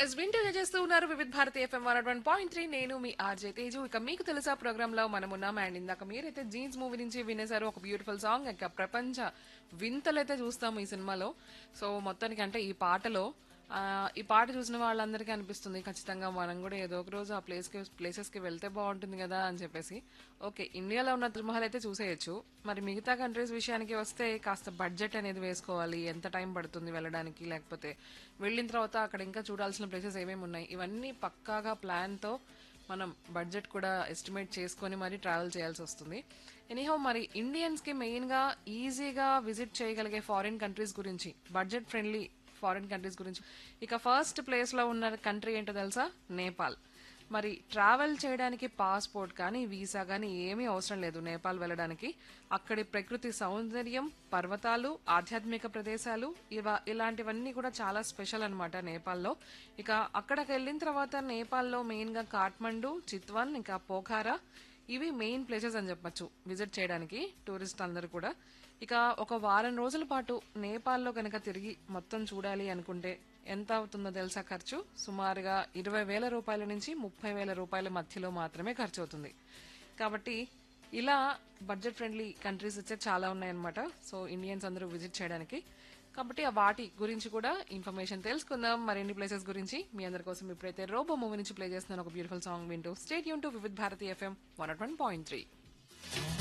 yes వింటూ చేస్తూ ఉన్నారు Vividh Bharati FM one one point three నేను మీ ఆర్జే తేజు ఇక మీకు తెలుసా ప్రోగ్రామ్ లో మనం ఉన్నాం అండ్ ఇందాక మీరైతే జీన్స్ మూవీ నుంచి వినేశారు ఒక బ్యూటిఫుల్ సాంగ్ ఇక ప్రపంచ వింతలైతే చూస్తాము ఈ సినిమాలో సో మొత్తానికి అంటే ఈ పాటలో ఆ, ఈ పాట చూసిన వాళ్ళందరికీ అనిపిస్తుంది ఖచ్చితంగా మనం కూడా ఏదో ఒక రోజు ఆ ప్లేస్కి ప్లేసెస్కి వెళ్తే బాగుంటుంది కదా అని చెప్పేసి ఓకే ఇండియాలో ఉన్న తాజ్మహల్ అయితే చూసేయచ్చు మరి మిగతా కంట్రీస్ విషయానికి వస్తే కాస్త బడ్జెట్ అనేది వేసుకోవాలి ఎంత టైం పడుతుంది వెళ్ళడానికి లేకపోతే వెళ్ళిన తర్వాత అక్కడ ఇంకా చూడాల్సిన ప్లేసెస్ ఏమేమి ఉన్నాయి ఇవన్నీ పక్కాగా ప్లాన్తో మనం బడ్జెట్ కూడా ఎస్టిమేట్ చేసుకొని మరి ట్రావెల్ చేయాల్సి వస్తుంది ఎనీహౌ మరి ఇండియన్స్కి మెయిన్గా ఈజీగా విజిట్ చేయగలిగే ఫారిన్ కంట్రీస్ గురించి బడ్జెట్ ఫ్రెండ్లీ ఫారిన్ కంట్రీస్ గురించి ఇక ఫస్ట్ ప్లేస్లో ఉన్న కంట్రీ ఏంటో తెలుసా నేపాల్ మరి ట్రావెల్ చేయడానికి పాస్పోర్ట్ కానీ వీసా కానీ ఏమీ అవసరం లేదు నేపాల్ వెళ్ళడానికి అక్కడి ప్రకృతి సౌందర్యం పర్వతాలు ఆధ్యాత్మిక ప్రదేశాలు ఇవ ఇలాంటివన్నీ కూడా చాలా స్పెషల్ అనమాట నేపాల్లో ఇక అక్కడికి వెళ్ళిన తర్వాత నేపాల్లో మెయిన్గా కాఠ్మండు చిత్వన్ ఇంకా పోఖారా ఇవి మెయిన్ ప్లేసెస్ అని చెప్పొచ్చు విజిట్ చేయడానికి టూరిస్ట్ అందరూ కూడా ఇక ఒక వారం రోజుల పాటు నేపాల్లో కనుక తిరిగి మొత్తం చూడాలి అనుకుంటే ఎంత అవుతుందో తెలుసా ఖర్చు సుమారుగా ఇరవై వేల రూపాయల నుంచి ముప్పై వేల రూపాయల మధ్యలో మాత్రమే ఖర్చు అవుతుంది కాబట్టి ఇలా బడ్జెట్ ఫ్రెండ్లీ కంట్రీస్ వచ్చే చాలా ఉన్నాయన్నమాట సో ఇండియన్స్ అందరూ విజిట్ చేయడానికి కాబట్టి ఆ వాటి గురించి కూడా ఇన్ఫర్మేషన్ తెలుసుకుందాం మరిన్ని ప్లేసెస్ గురించి మీ అందరి కోసం ఇప్పుడైతే రోబో మూవీ నుంచి ప్లే చేస్తున్నాను ఒక బ్యూటిఫుల్ సాంగ్ వింటూ స్టేట్ యూన్ to Vividh Bharati FM one point three